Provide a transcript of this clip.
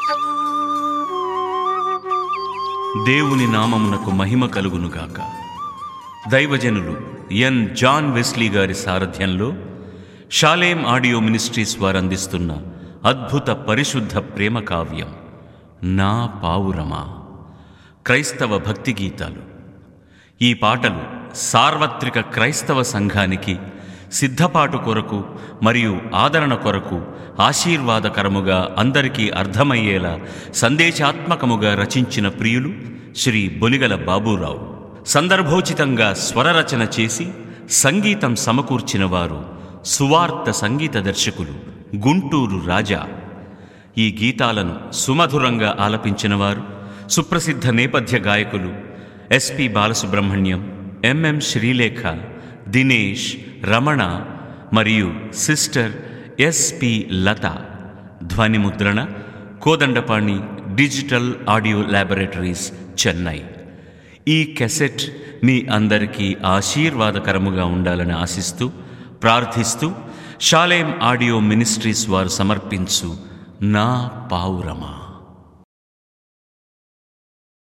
దేవుని నామమునకు మహిమ కలుగునుగాక దైవజనులు ఎన్ జాన్ వెస్లీ గారి సారథ్యంలో షాలేం ఆడియో మినిస్ట్రీస్ వారు అందిస్తున్న అద్భుత పరిశుద్ధ ప్రేమ కావ్యం నా పావురమా క్రైస్తవ భక్తి గీతాలు ఈ పాటలు సార్వత్రిక క్రైస్తవ సంఘానికి సిద్ధపాటు కొరకు మరియు ఆదరణ కొరకు ఆశీర్వాదకరముగా అందరికీ అర్థమయ్యేలా సందేశాత్మకముగా రచించిన ప్రియులు శ్రీ బొలిగల బాబూరావు సందర్భోచితంగా స్వరరచన చేసి సంగీతం సమకూర్చిన వారు సువార్త సంగీత దర్శకులు గుంటూరు రాజా ఈ గీతాలను సుమధురంగా ఆలపించిన వారు సుప్రసిద్ధ నేపథ్య గాయకులు ఎస్పి బాలసుబ్రహ్మణ్యం ఎంఎం శ్రీలేఖ దినేష్ రమణ మరియు సిస్టర్ ఎస్పి లత ధ్వని ముద్రణ Kodandapani digital audio laboratories Chennai ఈ కెసెట్ మీ అందరికీ ఆశీర్వాదకరముగా ఉండాలని ఆశిస్తూ ప్రార్థిస్తూ షాలేం ఆడియో మినిస్ట్రీస్ వారు సమర్పించు నా పావురమా